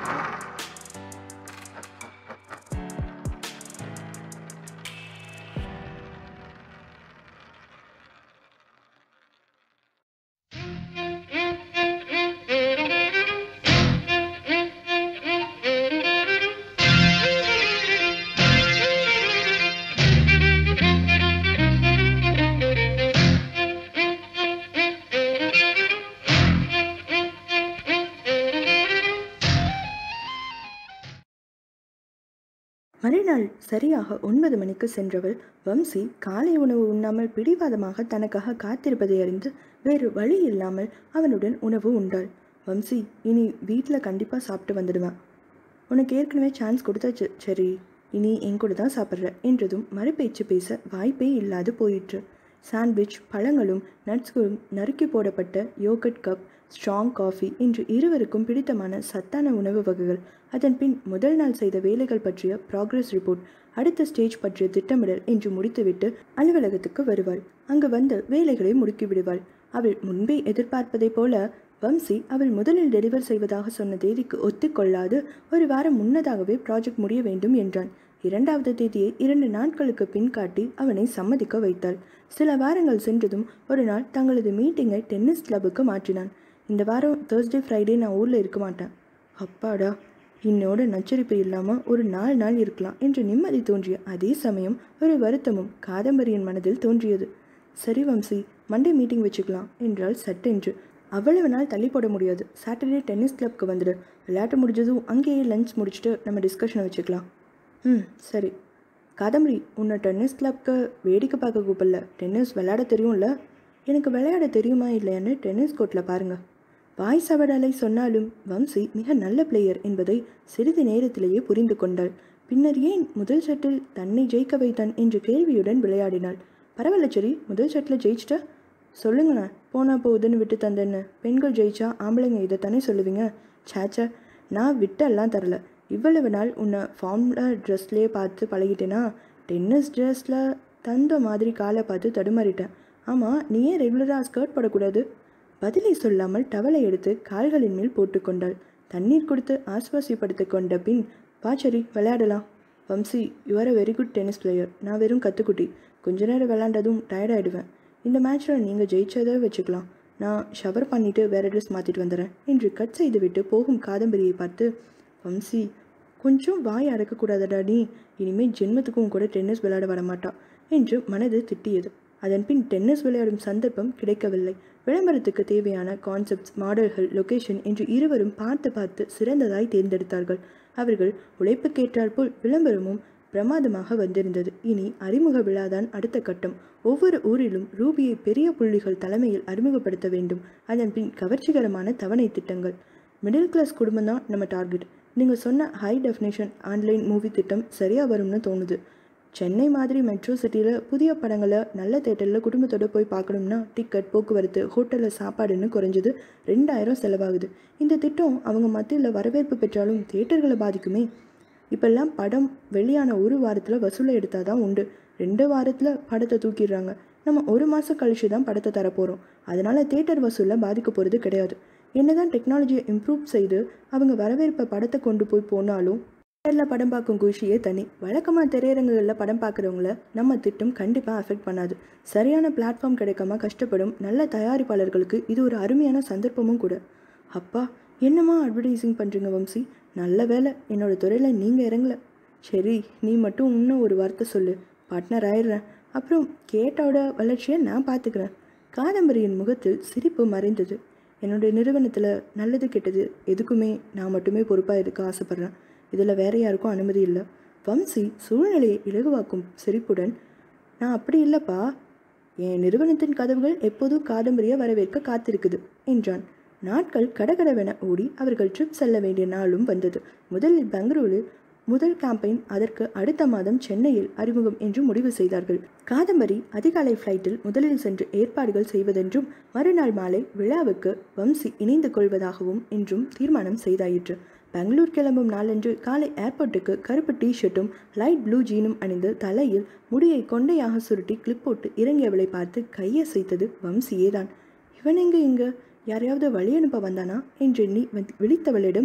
மறுநாள் சரியாக ஒன்பது மணிக்கு சென்றவள் வம்சி காலை உணவு உண்ணாமல் பிடிவாதமாக தனக்காக காத்திருப்பதை அறிந்து வேறு வழி இல்லாமல் அவனுடன் உணவு உண்டாள் வம்சி இனி வீட்டில் கண்டிப்பாக சாப்பிட்டு வந்துடுவேன் உனக்கு ஏற்கனவே சான்ஸ் கொடுத்தாச்சு சரி இனி என் கூட தான் சாப்பிட்ற என்றதும் மறுபேச்சு பேச வாய்ப்பே இல்லாது போயிற்று சாண்ட்விச் பழங்களும் நட்ஸ்களும் நறுக்கி போடப்பட்ட யோகட் கப் ஸ்ட்ராங் காஃபி இன்று இருவருக்கும் பிடித்தமான சத்தான உணவு வகைகள் அதன் பின் முதல் நாள் செய்த வேலைகள் பற்றிய ப்ராக்ரஸ் ரிப்போர்ட் அடுத்த ஸ்டேஜ் பற்றிய திட்டமிடல் என்று முடித்துவிட்டு அலுவலகத்துக்கு வருவாள் அங்கு வந்து வேலைகளை முடுக்கி விடுவாள் அவள் முன்பே எதிர்பார்ப்பதைப் போல வம்சி அவள் முதலில் டெலிவர் செய்வதாக சொன்ன தேதிக்கு ஒத்துக்கொள்ளாது ஒரு வாரம் முன்னதாகவே ப்ராஜெக்ட் முடிய வேண்டும் என்றான் இரண்டாவது தேதியை இரண்டு நாட்களுக்கு பின் காட்டி அவனை சம்மதிக்க வைத்தாள் சில வாரங்கள் சென்றதும் ஒரு நாள் தங்களது மீட்டிங்கை டென்னிஸ் கிளப்புக்கு மாற்றினான் இந்த வாரம் தேர்ஸ்டே ஃப்ரைடே நான் ஊரில் இருக்க மாட்டேன் அப்பாடா என்னோட நச்சரிப்பு இல்லாமல் ஒரு நாலு நாள் இருக்கலாம் என்று நிம்மதி தோன்றிய அதே சமயம் ஒரு வருத்தமும் காதம்பரியின் மனதில் தோன்றியது சரி வம்சி மண்டே மீட்டிங் வச்சுக்கலாம் என்றால் சட்டென்று அவ்வளவு நாள் தள்ளி போட முடியாது சாட்டர்டே டென்னிஸ் கிளப்க்கு வந்துடு விளையாட்டு முடிஞ்சதும் அங்கேயே லஞ்ச் முடிச்சுட்டு நம்ம டிஸ்கஷனை வச்சுக்கலாம் ம் சரி காதம்பரி உன்னை டென்னிஸ் கிளப்க்கு வேடிக்கை பார்க்க கூப்பிடல டென்னிஸ் விளையாட தெரியும்ல எனக்கு விளையாட தெரியுமா இல்லையான்னு டென்னிஸ் கோர்ட்டில் பாருங்கள் வாய் சவடாலை சொன்னாலும் வம்சி மிக நல்ல பிளேயர் என்பதை சிறிது நேரத்திலேயே புரிந்து கொண்டாள் பின்னர் ஏன் முதல் செட்டில் தன்னை ஜெயிக்க வைத்தான் என்ற கேள்வியுடன் விளையாடினாள் பரவாயில்ல சரி முதல் செட்டில் ஜெயிச்சிட்ட சொல்லுங்கண்ணா போனா போகுதுன்னு விட்டு தந்தேன்னு பெண்கள் ஜெயிச்சா ஆம்பளைங்க இதை தானே சொல்லுவீங்க சேச்சா நான் விட்டெல்லாம் தரல இவ்வளவு நாள் உன்னை ஃபார்முலா ட்ரெஸ்லேயே பார்த்து பழகிட்டேனா டென்னிஸ் ட்ரெஸ்ஸில் தந்த மாதிரி காலை பார்த்து தடுமாறிட்டேன் ஆமாம் நீ ஏன் ரெகுலராக ஸ்கர்ட் போடக்கூடாது பதிலை சொல்லாமல் டவலை எடுத்து கால்களின் மேல் போட்டுக்கொண்டாள் தண்ணீர் கொடுத்து ஆஸ்வாசிப்படுத்தி கொண்ட பின் பாச்சரி விளையாடலாம் Vamsi you are a very good tennis player நான் வெறும் கத்துக்குட்டி கொஞ்ச நேரம் விளையாண்டதும் டயர்ட் ஆகிடுவேன் இந்த மேட்ச்சில் நீங்கள் ஜெயிச்சதை வச்சுக்கலாம் நான் ஷவர் பண்ணிவிட்டு வேறு ட்ரெஸ் மாற்றிட்டு வந்துடுறேன் என்று கட் செய்துவிட்டு போகும் காதம்பரியை பார்த்து வம்சி கொஞ்சம் வாய் அடக்கக்கூடாதடா நீ இனிமேல் ஜென்மத்துக்கும் கூட டென்னிஸ் விளையாட வரமாட்டா என்று மனது திட்டியது அதன் பின் டென்னிஸ் விளையாடும் சந்தர்ப்பம் கிடைக்கவில்லை விளம்பரத்துக்கு தேவையான கான்செப்ட்ஸ் மாடல்கள் லொகேஷன் என்று இருவரும் பார்த்து பார்த்து சிறந்ததாய் தேர்ந்தெடுத்தார்கள் அவர்கள் உழைப்புக்கேற்றாற்போல் விளம்பரமும் பிரமாதமாக வந்திருந்தது இனி அறிமுக விழாதான் அடுத்த கட்டம் ஒவ்வொரு ஊரிலும் ரூபியை பெரிய புள்ளிகள் தலைமையில் அறிமுகப்படுத்த வேண்டும் அதன் பின் கவர்ச்சிகரமான தவணை திட்டங்கள் மிடில் கிளாஸ் குடும்பம் தான் நம்ம டார்கெட் நீங்கள் சொன்ன ஹை டெஃபினேஷன் ஆன்லைன் மூவி திட்டம் சரியாக வரும்னு தோணுது சென்னை மாதிரி மெட்ரோ சிட்டியில் புதிய படங்களை நல்ல தேட்டரில் குடும்பத்தோடு போய் பார்க்கணும்னா டிக்கெட் போக்குவரத்து ஹோட்டலில் சாப்பாடுன்னு குறைஞ்சது ரெண்டாயிரம் செலவாகுது இந்த திட்டம் அவங்க மத்தியில் வரவேற்பு பெற்றாலும் தேட்டர்களை பாதிக்குமே இப்பெல்லாம் படம் வெளியான ஒரு வாரத்தில் வசூலை எடுத்தால் தான் உண்டு ரெண்டு வாரத்தில் படத்தை தூக்கிடுறாங்க நம்ம ஒரு மாதம் கழிச்சு தான் படத்தை தரப்போகிறோம் அதனால் தேட்டர் வசூலில் பாதிக்க போகிறது கிடையாது என்னதான் டெக்னாலஜியை இம்ப்ரூவ் செய்து அவங்க வரவேற்பை படத்தை கொண்டு போய் போனாலும் தேட்டரில் படம் பார்க்கும் குஷியே தனி வழக்கமாக திரையரங்குகளில் படம் பார்க்குறவங்கள நம்ம திட்டம் கண்டிப்பாக அஃபெக்ட் பண்ணாது சரியான பிளாட்ஃபார்ம் கிடைக்காம கஷ்டப்படும் நல்ல தயாரிப்பாளர்களுக்கு இது ஒரு அருமையான சந்தர்ப்பமும் கூட அப்பா என்னம்மா அட்வர்டைஸிங் பண்ணுறீங்க வம்சி நல்ல வேலை என்னோட துறையில் நீங்கள் இறங்கல சரி நீ மட்டும் இன்னும் ஒரு வார்த்தை சொல்லு பார்ட்னர் ஆயிடுறேன் அப்புறம் கேட்டோட வளர்ச்சியை நான் பார்த்துக்கிறேன் காதம்பரியின் முகத்தில் சிரிப்பு மறைந்தது என்னுடைய நிறுவனத்தில் நல்லது கெட்டது எதுக்குமே நான் மட்டுமே பொறுப்பாக இருக்க ஆசைப்பட்றேன் இதில் வேற யாருக்கும் அனுமதி இல்லை வம்சி சூழ்நிலையை இலகுவாக்கும் சிரிப்புடன் நான் அப்படி இல்லைப்பா என் நிறுவனத்தின் கதவுகள் எப்போதும் காதம்பரியை வரவேற்க காத்திருக்குது என்றான் நாட்கள் கடகடவென ஓடி அவர்கள் ட்ரிப் செல்ல வேண்டிய நாளும் வந்தது முதலில் பெங்களூரில் முதல் கேம்பெயின் அதற்கு அடுத்த மாதம் சென்னையில் அறிமுகம் என்று முடிவு செய்தார்கள் காதம்பரி அதிகாலை ஃப்ளைட்டில் முதலில் சென்று ஏற்பாடுகள் செய்வதென்றும் மறுநாள் மாலை விழாவுக்கு வம்சி இணைந்து கொள்வதாகவும் என்றும் தீர்மானம் செய்தாயிற்று பெங்களூர் கிளம்பும் நாளன்று காலை ஏர்போர்ட்டுக்கு கருப்பு டி ஷர்ட்டும் லைட் ப்ளூ ஜீனும் அணிந்து தலையில் முடியை கொண்டையாக சுருட்டி கிளிப் போட்டு இறங்கியவளை பார்த்து கையசைத்தது வம்சியேதான் இவன் எங்க இங்க யாரையாவது வழி அனுப்ப வந்தானா என்று எண்ணி வந்து விழித்தவளிடம்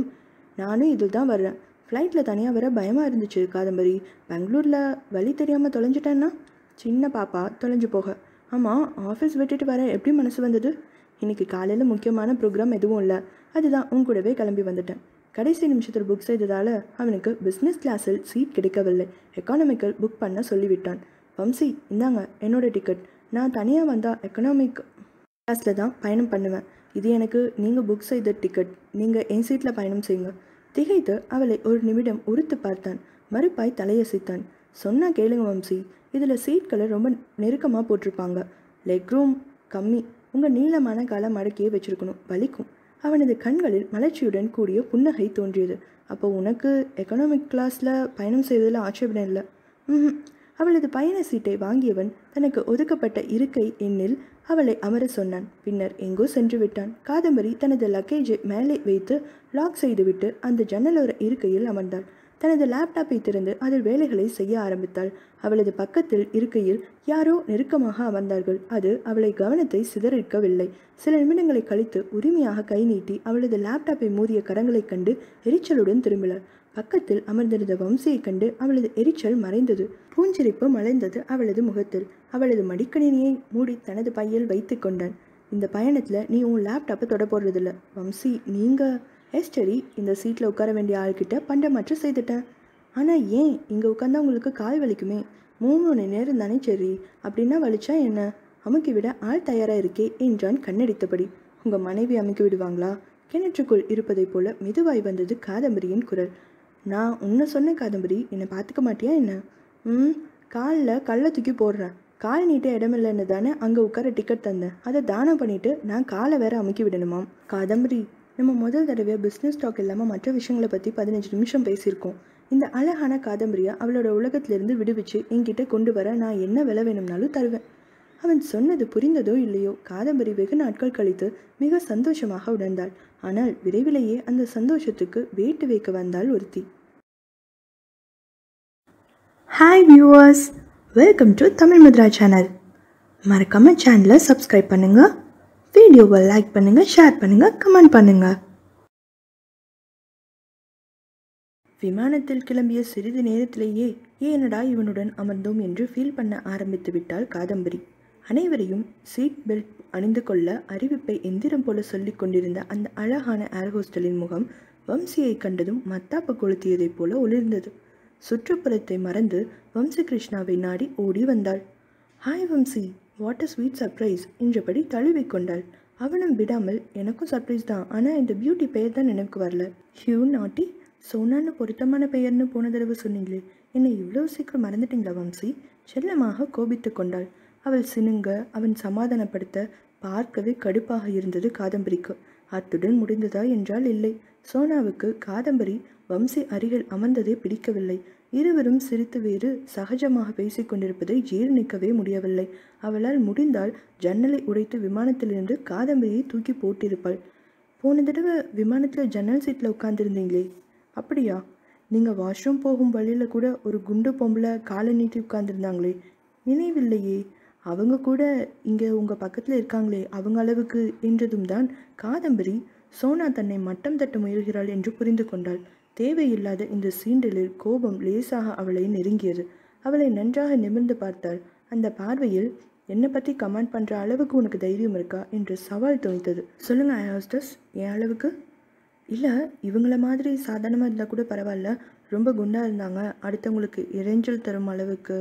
நானும் இதில் தான் வர்றேன் ஃப்ளைட்டில் தனியாக வர பயமாக இருந்துச்சு காதம்பரி பெங்களூரில் வழி தெரியாமல் தொலைஞ்சிட்டேன்னா சின்ன பாப்பா தொலைஞ்சு போக ஆமாம் ஆஃபீஸ் விட்டுட்டு வர எப்படி மனசு வந்தது இன்னைக்கு காலையில் முக்கியமான ப்ரோக்ராம் எதுவும் இல்லை அதுதான் உன் கூடவே கிளம்பி வந்துட்டேன் கடைசி நிமிஷத்தில் புக் செய்ததால் அவனுக்கு பிஸ்னஸ் கிளாஸில் சீட் கிடைக்கவில்லை எக்கானமிக்கல் புக் பண்ண சொல்லிவிட்டான் வம்சி இந்தாங்க என்னோட டிக்கெட் நான் தனியாக வந்தால் எக்கனாமிக் கிளாஸில் தான் பயணம் பண்ணுவேன் இது எனக்கு நீங்கள் புக் செய்த டிக்கெட் நீங்கள் என் சீட்டில் பயணம் செய்யுங்க திகைத்து அவளை ஒரு நிமிடம் உறுத்து பார்த்தான் மறுப்பாய் தலையசைத்தான் சொன்னா கேளுங்க வம்சி இதில் சீட்களை ரொம்ப நெருக்கமாக போட்டிருப்பாங்க லெக் ரூம் கம்மி உங்கள் நீளமான காலை மடக்கியே வச்சிருக்கணும் வலிக்கும் அவனது கண்களில் மலர்ச்சியுடன் கூடிய புன்னகை தோன்றியது அப்போ உனக்கு எக்கனாமிக் கிளாஸில் பயணம் செய்வதில் ஆட்சேபணம் இல்லை ம் அவளது பயண சீட்டை வாங்கியவன் தனக்கு ஒதுக்கப்பட்ட இருக்கை எண்ணில் அவளை அமர சொன்னான் பின்னர் எங்கோ சென்று விட்டான் காதம்பரி தனது லக்கேஜை மேலே வைத்து லாக் செய்துவிட்டு அந்த ஜன்னலோர இருக்கையில் அமர்ந்தாள் தனது லேப்டாப்பை திறந்து அதில் வேலைகளை செய்ய ஆரம்பித்தாள் அவளது பக்கத்தில் இருக்கையில் யாரோ நெருக்கமாக அமர்ந்தார்கள் அது அவளை கவனத்தை சிதறிக்கவில்லை சில நிமிடங்களை கழித்து உரிமையாக கை நீட்டி அவளது லேப்டாப்பை மூடிய கரங்களைக் கண்டு எரிச்சலுடன் திரும்பினாள் பக்கத்தில் அமர்ந்திருந்த வம்சியைக் கண்டு அவளது எரிச்சல் மறைந்தது பூஞ்சிரிப்பு மலைந்தது அவளது முகத்தில் அவளது மடிக்கணினியை மூடி தனது பையில் வைத்து கொண்டான் இந்த பயணத்தில் நீ உன் லேப்டாப்பை தொட போடுறதில்ல வம்சி நீங்கள் எஸ்டரி இந்த சீட்டில் உட்கார வேண்டிய ஆள்கிட்ட பண்டமாற்று செய்துட்டேன் ஆனால் ஏன் இங்கே உட்காந்தா உங்களுக்கு கால் வலிக்குமே மூணு மணி நேரம் தானே சரி அப்படின்னா வலிச்சா என்ன அமுக்கி விட ஆள் தயாராக இருக்கே என்றான் கண்ணடித்தபடி உங்கள் மனைவி அமுக்கி விடுவாங்களா கிணற்றுக்குள் இருப்பதைப் போல மெதுவாய் வந்தது காதம்பரியின் குரல் நான் உன்னை சொன்ன காதம்பரி என்னை பார்த்துக்க மாட்டியா என்ன ம் காலில் கல்லை தூக்கி போடுறேன் கால் நீட்ட இடமில்லைன்னு தானே அங்கே உட்கார டிக்கெட் தந்தேன் அதை தானம் பண்ணிட்டு நான் காலை வேற அமுக்கி விடணுமாம் காதம்பரி நம்ம முதல் தடவையாக பிஸ்னஸ் டாக் இல்லாமல் மற்ற விஷயங்களை பற்றி பதினஞ்சு நிமிஷம் பேசியிருக்கோம் இந்த அழகான காதம்பரியை அவளோட உலகத்திலிருந்து விடுவிச்சு என்கிட்ட கொண்டு வர நான் என்ன விலை வேணும்னாலும் தருவேன் அவன் சொன்னது புரிந்ததோ இல்லையோ காதம்பரி வெகு நாட்கள் கழித்து மிக சந்தோஷமாக உணர்ந்தாள் ஆனால் விரைவிலேயே அந்த சந்தோஷத்துக்கு வேட்டு வைக்க வந்தாள் ஒருத்தி hi viewers welcome to Tamil Mudra channel மறக்காம சேனலை சப்ஸ்கிரைப் பண்ணுங்க வீடியோவை லைக் பண்ணுங்க ஷேர் பண்ணுங்க கமெண்ட் பண்ணுங்க விமானத்தில் கிளம்பிய சிறிது நேரத்திலேயே ஏனடா இவனுடன் அமர்ந்தோம் என்று ஃபீல் பண்ண ஆரம்பித்து விட்டாள் காதம்பரி அனைவரையும் சீட் பெல்ட் அணிந்து கொள்ள அறிவிப்பை எந்திரம் போல சொல்லிக் கொண்டிருந்த அந்த அழகான ஏர் ஹோஸ்டலின் முகம் வம்சியை கண்டதும் மத்தாப்பு கொளுத்தியதைப் போல ஒளிர்ந்தது சுற்றுப்புறத்தை மறந்து வம்சி கிருஷ்ணாவை நாடி ஓடி வந்தாள் hi Vamsi what a sweet surprise என்றபடி தழுவிக் கொண்டாள் அவனும் விடாமல் எனக்கும் சர்ப்ரைஸ் தான் ஆனால் இந்த பியூட்டி பெயர் தான் நினைவுக்கு வரல ஹியூ நாட்டி சோனான்னு பொருத்தமான பெயர்னு போன தடவை சொன்னீங்களே என்னை இவ்வளோ சீக்கிரம் மறந்துட்டீங்களா வம்சி செல்லமாக கோபித்து கொண்டாள் அவள் சினுங்க அவன் சமாதானப்படுத்த பார்க்கவே கடுப்பாக இருந்தது காதம்பரிக்கு அத்துடன் முடிந்ததா என்றால் இல்லை சோனாவுக்கு காதம்பரி வம்சி அருகில் அமர்ந்ததே பிடிக்கவில்லை இருவரும் சிரித்து வேறு சகஜமாக பேசிக் கொண்டிருப்பதை ஜீர்ணிக்கவே முடியவில்லை அவளால் முடிந்தால் ஜன்னலை உடைத்து விமானத்திலிருந்து காதம்பரியை தூக்கி போட்டிருப்பாள் போன தடவை விமானத்தில் ஜன்னல் சீட்டில் உட்காந்துருந்தீங்களே அப்படியா நீங்கள் வாஷ்ரூம் போகும் வழியில் கூட ஒரு குண்டு பொம்பளை காலை நீட்டி உட்காந்துருந்தாங்களே நினைவில்லையே அவங்க கூட இங்கே உங்கள் பக்கத்தில் இருக்காங்களே அவங்க அளவுக்கு என்றதும் தான் காதம்பரி சோனா தன்னை மட்டம் தட்ட முயல்கிறாள் என்று புரிந்து கொண்டாள் தேவையில்லாத இந்த சீண்டலில் கோபம் லேசாக அவளை நெருங்கியது அவளை நன்றாக நிமிர்ந்து பார்த்தாள் அந்த பார்வையில் என்னை பற்றி கமெண்ட் பண்ணுற அளவுக்கு உனக்கு தைரியம் இருக்கா என்று சவால் தோணித்தது சொல்லுங்கள் ஐஹாஸ்டஸ் என் அளவுக்கு இல்லை இவங்கள மாதிரி சாதாரணமாக இருந்தால் கூட பரவாயில்ல ரொம்ப குண்டாக இருந்தாங்க அடுத்தவங்களுக்கு இறைஞ்சல் தரும் அளவுக்கு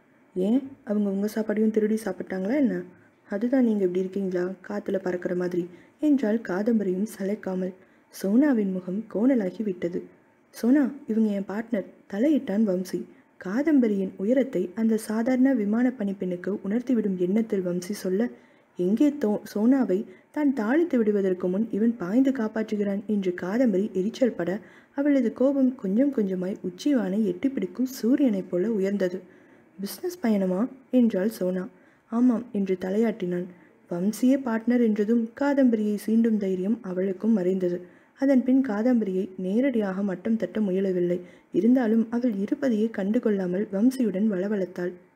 ஏன் அவங்க உங்கள் சாப்பாடையும் திருடி சாப்பிட்டாங்களா என்ன அதுதான் நீங்கள் இப்படி இருக்கீங்களா காற்றுல பறக்கிற மாதிரி என்றால் காதம்பரியும் சளைக்காமல் சோனாவின் முகம் கோணலாகி விட்டது சோனா இவங்க என் பார்ட்னர் தலையிட்டான் வம்சி காதம்பரியின் உயரத்தை அந்த சாதாரண விமான பணிப்பெண்ணுக்கு உணர்த்திவிடும் எண்ணத்தில் வம்சி சொல்ல எங்கே தோ சோனாவை தான் தாளித்து விடுவதற்கு முன் இவன் பாய்ந்து காப்பாற்றுகிறான் என்று காதம்பரி எரிச்சல் பட அவளது கோபம் கொஞ்சம் கொஞ்சமாய் உச்சிவானை எட்டிப்பிடிக்கும் சூரியனைப் போல உயர்ந்தது பிஸ்னஸ் பயணமா என்றாள் சோனா ஆமாம் என்று தலையாட்டினான் வம்சியே பார்ட்னர் என்றதும் காதம்பரியை சீண்டும் தைரியம் அவளுக்கும் மறைந்தது அதன் பின் காதம்பரியை நேரடியாக மட்டம் தட்ட முயலவில்லை இருந்தாலும் அவள் இருப்பதையே கண்டுகொள்ளாமல் வம்சியுடன் வளவளத்தாள்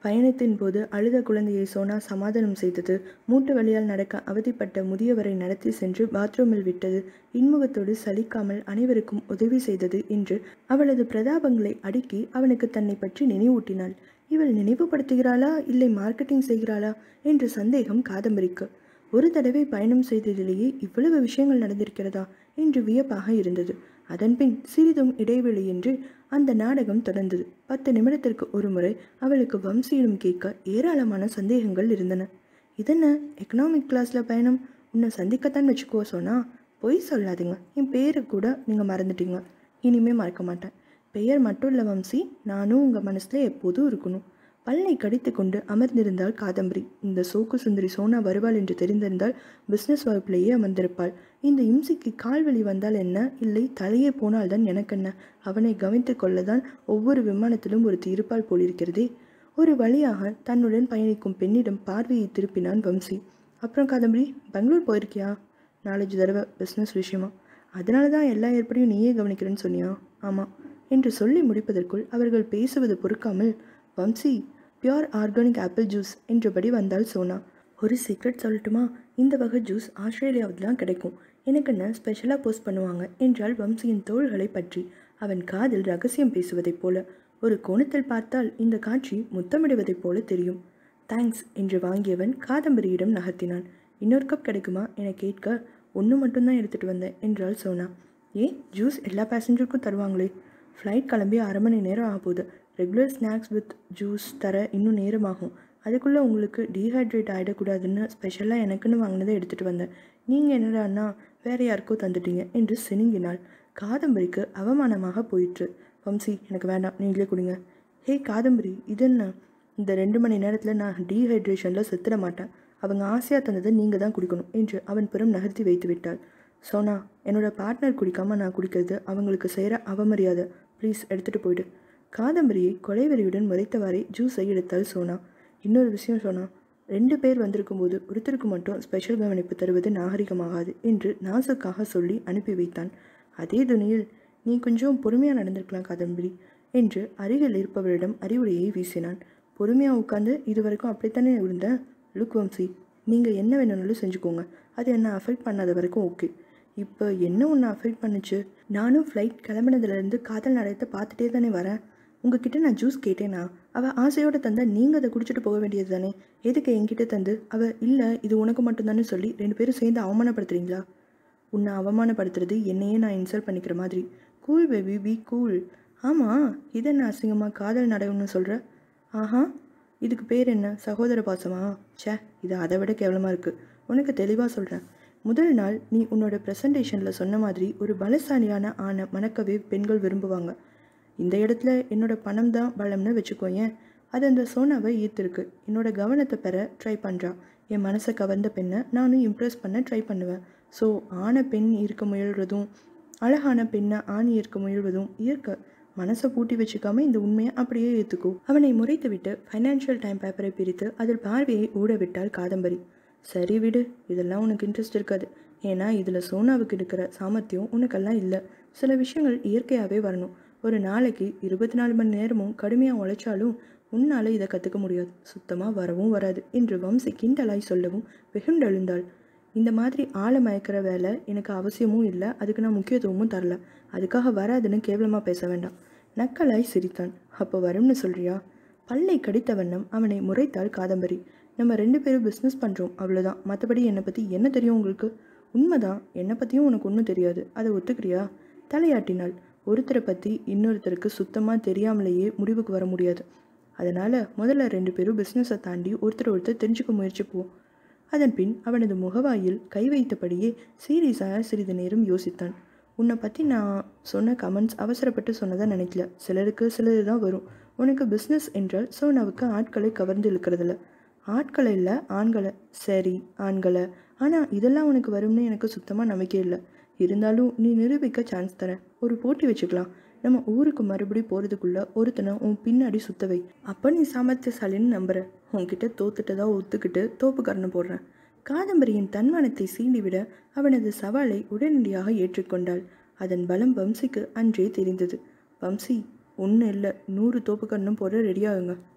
பயணத்தின் போது அழுத குழந்தையை சோனா சமாதானம் செய்தது மூட்டு வழியால் நடக்க அவதிப்பட்ட முதியவரை நடத்தி சென்று பாத்ரூமில் விட்டது இன்முகத்தோடு சலிக்காமல் அனைவருக்கும் உதவி செய்தது என்று அவளது பிரதாபங்களை அடுக்கி அவனுக்கு தன்னை பற்றி நினைவூட்டினாள் இவள் நினைவுபடுத்துகிறாளா இல்லை மார்க்கெட்டிங் செய்கிறாளா என்ற சந்தேகம் காதம்பரிக்கு ஒரு தடவை பயணம் செய்ததிலேயே இவ்வளவு விஷயங்கள் நடந்திருக்கிறதா என்று வியப்பாக இருந்தது அதன்பின் சிறிதும் இடைவெளியின்றி அந்த நாடகம் தொடர்ந்தது பத்து நிமிடத்திற்கு ஒரு முறை அவளுக்கு வம்சியிடம் கேட்க ஏராளமான சந்தேகங்கள் இருந்தன இதென்ன எக்கனாமிக் கிளாஸில் பயணம் உன்னை சந்திக்கத்தான் வச்சுக்கோ சொன்னா பொய் சொல்லாதீங்க என் பேரை கூட நீங்கள் மறந்துட்டீங்க இனிமே மறக்க மாட்டேன் பெயர் மட்டும் இல்லை வம்சி நானும் உங்கள் மனசில் எப்போதும் இருக்கணும் பல்லை கடித்து கொண்டு அமர்ந்திருந்தாள் காதம்பரி இந்த சோக்கு சுந்தரி சோனா வருவாள் என்று தெரிந்திருந்தால் பிஸ்னஸ் வகுப்பிலேயே அமர்ந்திருப்பாள் இந்த இம்சிக்கு கால்வழி வந்தால் என்ன இல்லை தலையே போனால்தான் எனக்கென்ன அவனை கவனித்து கொள்ளதான் ஒவ்வொரு விமானத்திலும் ஒரு இருப்பால் போலிருக்கிறதே ஒரு வழியாக தன்னுடன் பயணிக்கும் பெண்ணிடம் பார்வையை திருப்பினான் வம்சி அப்புறம் காதம்பரி பெங்களூர் போயிருக்கியா நாலஞ்சு தடவை பிஸ்னஸ் விஷயமா அதனால தான் எல்லா ஏற்படையும் நீயே கவனிக்கிறேன்னு சொன்னியா ஆமாம் என்று சொல்லி முடிப்பதற்குள் அவர்கள் பேசுவது பொறுக்காமல் Vamsi pure organic apple juice என்றபடி வந்தாள் சோனா ஒரு சீக்ரெட் சொல்லட்டுமா இந்த வகை ஜூஸ் ஆஸ்திரேலியாவில் தான் கிடைக்கும் எனக்குன்னு ஸ்பெஷலாக போஸ்ட் பண்ணுவாங்க என்றால் வம்சியின் தோள்களை பற்றி அவன் காதில் ரகசியம் பேசுவதைப் போல ஒரு கோணத்தில் பார்த்தால் இந்த காட்சி முத்தமிடுவதைப் போல தெரியும் தேங்க்ஸ் என்று வாங்கியவன் காதம்பரியிடம் நகர்த்தினான் இன்னொரு கப் கிடைக்குமா என கேட்க ஒன்று மட்டும்தான் எடுத்துகிட்டு வந்தேன் என்றாள் சோனா ஏன் ஜூஸ் எல்லா பேசஞ்சருக்கும் தருவாங்களே ஃப்ளைட் கிளம்பி அரை மணி நேரம் ஆகுது ரெகுலர் ஸ்நாக்ஸ் வித் ஜூஸ் தர இன்னும் நேரமாகும் அதுக்குள்ளே உங்களுக்கு டீஹைட்ரேட் ஆகிடக்கூடாதுன்னு ஸ்பெஷலாக எனக்குன்னு வாங்கினதை எடுத்துகிட்டு வந்தேன் நீங்கள் என்னடான்னா வேறு யாருக்கோ தந்துட்டீங்க என்று சினுங்கினாள் காதம்பரிக்கு அவமானமாக போயிற்று வம்சி எனக்கு வேண்டாம் நீங்களே கொடுங்க ஹே காதம்பரி இது என்ன இந்த ரெண்டு மணி நேரத்தில் நான் டீஹைட்ரேஷனில் செத்துட மாட்டேன் அவங்க ஆசையாக தந்ததை நீங்கள் தான் குடிக்கணும் என்று அவன் புறம் நகர்த்தி வைத்து விட்டாள் சோனா என்னோட பார்ட்னர் குடிக்காமல் நான் குடிக்கிறது அவங்களுக்கு செய்கிற அவமரியாதை ப்ளீஸ் எடுத்துகிட்டு போயிடு காதம்பரியை கொலைவெறியுடன் முறைத்தவாறே ஜூஸை எடுத்தாள் சோனா இன்னொரு விஷயம் சோனா ரெண்டு பேர் வந்திருக்கும்போது ஒருத்தருக்கு மட்டும் ஸ்பெஷல் கவனிப்பு தருவது நாகரிகமாகாது என்று நாசுக்காக சொல்லி அனுப்பி வைத்தான் அதே துணியில் நீ கொஞ்சம் பொறுமையாக நடந்திருக்கலாம் காதம்பரி என்று அருகில் இருப்பவரிடம் அறிவுரையை வீசினான் பொறுமையாக உட்காந்து இது வரைக்கும் அப்படித்தானே இருந்தேன் லுக் வம்சி நீங்கள் என்ன வேணும்னாலும் செஞ்சுக்கோங்க அது என்ன அஃபெக்ட் பண்ணாத வரைக்கும் ஓகே இப்போ என்ன ஒன்று அஃபெக்ட் பண்ணுச்சு நானும் ஃப்ளைட் கிளம்பினதுலேருந்து காதல் நடத்தை பார்த்துட்டே தானே வரேன் உங்ககிட்ட நான் ஜூஸ் கேட்டேனா அவள் ஆசையோடு தந்தா நீங்கள் அதை குடிச்சிட்டு போக வேண்டியது தானே எதுக்கு என்கிட்ட தந்து அவள் இல்லை இது உனக்கு மட்டும்தானே சொல்லி ரெண்டு பேரும் சேர்ந்து அவமானப்படுத்துறீங்களா உன்னை அவமானப்படுத்துறது என்னையே நான் இன்சல்ட் பண்ணிக்கிற மாதிரி கூல் பேபி பி கூல் ஆமாம் இது என்ன அசிங்கமாக காதல் நடவுன்னு சொல்கிற ஆஹா இதுக்கு பேர் என்ன சகோதர பாசமா ச்சே இது அதை விட கேவலமாக இருக்குது உனக்கு தெளிவாக சொல்கிறேன் முதல் நாள் நீ உன்னோட ப்ரெசன்டேஷனில் சொன்ன மாதிரி ஒரு பலசாலியான ஆணை மணக்கவே பெண்கள் விரும்புவாங்க இந்த இடத்துல என்னோட பணம் தான் பலம்னு வச்சுக்கோயேன் அது அந்த சோனாவை ஈர்த்திருக்கு என்னோட கவனத்தை பெற ட்ரை பண்ணுறா என் மனசை கவர்ந்த பெண்ணை நானும் இம்ப்ரெஸ் பண்ண ட்ரை பண்ணுவேன் ஸோ ஆணை பெண் ஈர்க்க முயல்றதும் அழகான பெண்ணை ஆண் ஈர்க்க முயல்வதும் ஈர்க்க மனசை பூட்டி வச்சுக்காம இந்த உண்மையை அப்படியே ஏற்றுக்கோ அவனை முறைத்து விட்டு ஃபைனான்ஷியல் டைம் பேப்பரை பிரித்து அதில் பார்வையை ஊட விட்டாள் காதம்பரி சரி விடு இதெல்லாம் உனக்கு இன்ட்ரெஸ்ட் இருக்காது ஏன்னா இதில் சோனாவுக்கு இருக்கிற சாமர்த்தியம் உனக்கெல்லாம் இல்லை சில விஷயங்கள் இயற்கையாகவே வரணும் ஒரு நாளைக்கு இருபத்தி நாலு மணி நேரமும் கடுமையாக உழைச்சாலும் உன்னால் இதை கற்றுக்க முடியாது சுத்தமாக வரவும் வராது என்று வம்சி கிண்டலாய் சொல்லவும் வெகுண்டெழுந்தாள் இந்த மாதிரி ஆளை மயக்கிற வேலை எனக்கு அவசியமும் இல்லை அதுக்கு நான் முக்கியத்துவமும் தரல அதுக்காக வராதுன்னு கேவலமாக பேச வேண்டாம் நக்கலாய் சிரித்தான் அப்போ வரும்னு சொல்றியா பல்லை கடித்த வண்ணம் அவனை முறைத்தாள் காதம்பரி நம்ம ரெண்டு பேரும் பிஸ்னஸ் பண்ணுறோம் அவ்வளோதான் மற்றபடி என்னை பற்றி என்ன தெரியும் உங்களுக்கு உண்மைதான் என்னை பற்றியும் உனக்கு ஒன்றும் தெரியாது அதை ஒத்துக்கிறியா தலையாட்டினாள் ஒருத்தரை பற்றி இன்னொருத்தருக்கு சுத்தமாக தெரியாமலேயே முடிவுக்கு வர முடியாது அதனால் முதல்ல ரெண்டு பேரும் பிஸ்னஸை தாண்டி ஒருத்தர் ஒருத்தர் தெரிஞ்சுக்க முயற்சிப்போம் அதன் பின் அவனது முகவாயில் கை வைத்தபடியே சீரியஸாக சிறிது நேரம் யோசித்தான் உன்னை பற்றி நான் சொன்ன கமெண்ட்ஸ் அவசரப்பட்டு சொன்னதா நினைக்கல சிலருக்கு சிலது தான் வரும் உனக்கு பிஸ்னஸ் என்றால் சோனாவுக்கு ஆட்களை கவர்ந்து இழுக்கிறதில்ல ஆட்களை இல்லை ஆண்களை சரி ஆண்களை ஆனால் இதெல்லாம் உனக்கு வரும்னு எனக்கு சுத்தமாக நம்பிக்கை இல்லை இருந்தாலும் நீ நிரூபிக்க சான்ஸ் தரேன் ஒரு போட்டி வச்சுக்கலாம் நம்ம ஊருக்கு மறுபடி போகிறதுக்குள்ள ஒருத்தனை உன் பின்னாடி சுத்தவை அப்போ நீ சாமர்த்தியசாலின்னு நம்புற உன்கிட்ட தோத்துட்டதா ஒத்துக்கிட்டு தோப்புக்காரனை போடுறேன் காதம்பரியின் தன்மானத்தை சீண்டிவிட அவனது சவாலை உடனடியாக ஏற்றுக்கொண்டாள் அதன் பலம் வம்சிக்கு அன்றே தெரிந்தது வம்சி ஒன்றும் இல்லை நூறு தோப்புக்கண்ணும் போட ரெடியாகுங்க